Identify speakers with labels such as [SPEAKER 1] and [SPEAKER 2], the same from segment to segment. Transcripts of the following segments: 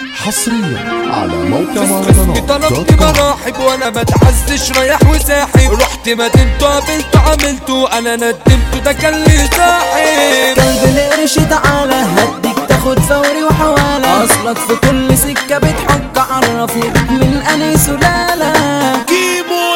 [SPEAKER 1] حصريا على موقع
[SPEAKER 2] خصمي
[SPEAKER 1] مهرجانات
[SPEAKER 2] طلبت
[SPEAKER 1] دوت كوم.
[SPEAKER 2] مراحب وانا بتعزش رايح وساحب رحت مدينته قابلته عملته انا ندمته ده كان لي صاحب
[SPEAKER 3] كلب القرش تعالى هديك تاخد فوري وحوالة اصلك في كل سكة بتحك عرفني بك من اني سلالة
[SPEAKER 2] كيمو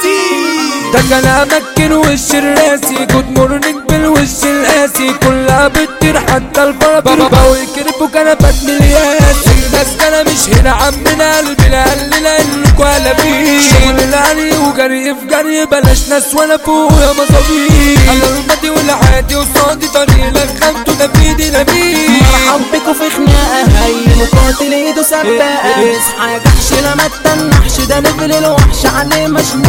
[SPEAKER 2] الدين ده كلامك كان وش الراسي جود مورنينج بالوش القاسي كلها بتطير حتى الفرق بابا ويكربوا كنبات ملياسي الناس انا مش هنا عمنا قلبي لا قال لانكوا قلبين شغل العلي وجري في جري بلاش ناس ولا فوق يا مصابيح انا الماضي والعادي وصادي طريق لخمته ده في ايدي نبيل
[SPEAKER 3] مرحب بكوا في خناقة هاي مقاتل ايده سباقة اصحى يا جحش لما تتنحش ده ليفل الوحش عليه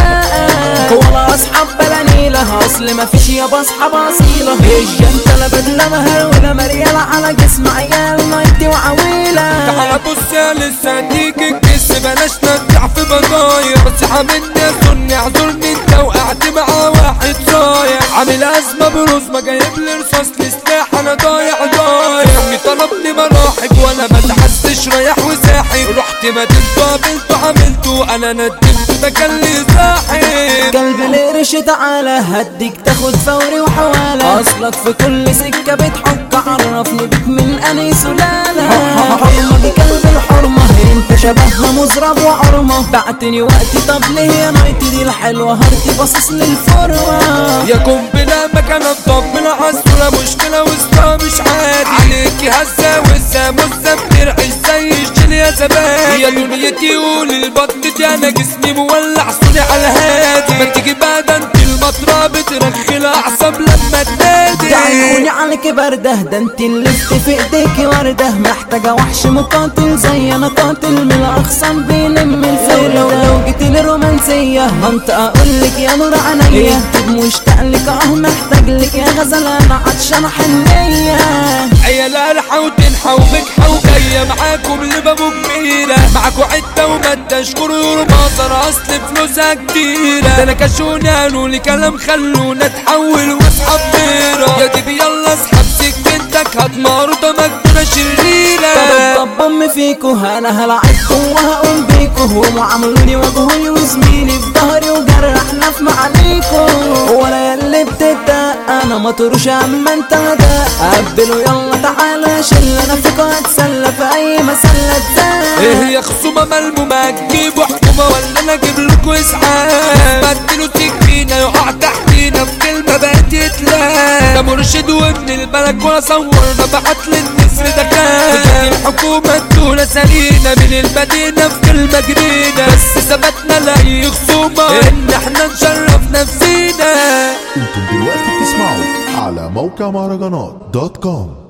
[SPEAKER 3] مشناقة ولا اصحاب بلا نيلة اصل مفيش يابا اصحاب اصيلة الجنطة لا بدلة مهرولة مريالة على جسم عيال نايتي وعويلة
[SPEAKER 2] تعالى بص يا لسه هديك الكس بلاش نرجع في بضايع بس حاملني اظن اعذرني انت وقعت مع واحد صايع عامل ازمه برزمه جايب لي رصاص لسلاح انا ضايع ضايع امي طلبني مراحب وانا ما اتعزش رايح وساحب رحت مدينته قابلته عملته انا ندمته ده كان لي صاحب
[SPEAKER 3] قلب القرش تعالى هديك تاخد فوري وحوالة اصلك في كل سكة بتحك عرفني بك من اني سلالة حرمة دي كلب الحرمة انت شبهها مزرب وعرمة بعتني وقتي طب ليه يا نايتي دي الحلوة هرتي باصص للفرمة
[SPEAKER 2] يا قنبلة مكانها مطبلة عالصورة مشكلة وسطها مش عادي عليكي هزة وزة مزة بترعش زي الجيل يا زمان يا دنيتي قول البطن دي انا جسمي مولع صوري على هادي ما تيجي بقى ده انت المطرة بترخي الاعصاب لما تنادي
[SPEAKER 3] ده عيوني عليك باردة ده انت اللي في ايديكي وردة محتاجة وحش مقاتل زي انا قاتل من الاخصام بيلم الفردة لو لو جيت لرومانسية منطقة اقولك يا نور عينيا انت مشتاق لك اه محتاج لك يا غزالة انا عطشانة حنية
[SPEAKER 2] عيال الحا وتنحى وبكحى وجاية معاكم لبابو كبيرة معاكوا عدة ومادة اشكروا مصر اصل فلوسها كتيرة ده انا كشوني قالوا لي كلام خلونا اتحول واصحاب بيرة يا ديبي يلا اسحب سكتك هتمر ده مجنونة شريرة
[SPEAKER 3] طب طب امي فيكو انا هلعبكم وهقوم بيكو هم عملوني وجهوني وزميلي في ظهري وجرحنا في معاليكو ولا يلي بتدق انا ما تروش اما انت ده قبلوا يلا تعالى شل انا فيكو هتسلى في اي مسلة تزال
[SPEAKER 2] ايه يا خصومة ملمومة تجيبوا حكومة ولا انا اجيب لكم اسعاف بدلوا سكينة يقع تحتينا في كلمة بقت يتلام ده مرشد وابن البلد ولا صورنا بعت للنسر ده كان بتجي الحكومة ادونا سلينا من المدينة في كلمة جديدة بس ثبتنا لأي خصومة ان احنا نشرف نفسينا
[SPEAKER 1] انتم دلوقتي بتسمعوا على موقع مهرجانات دوت كوم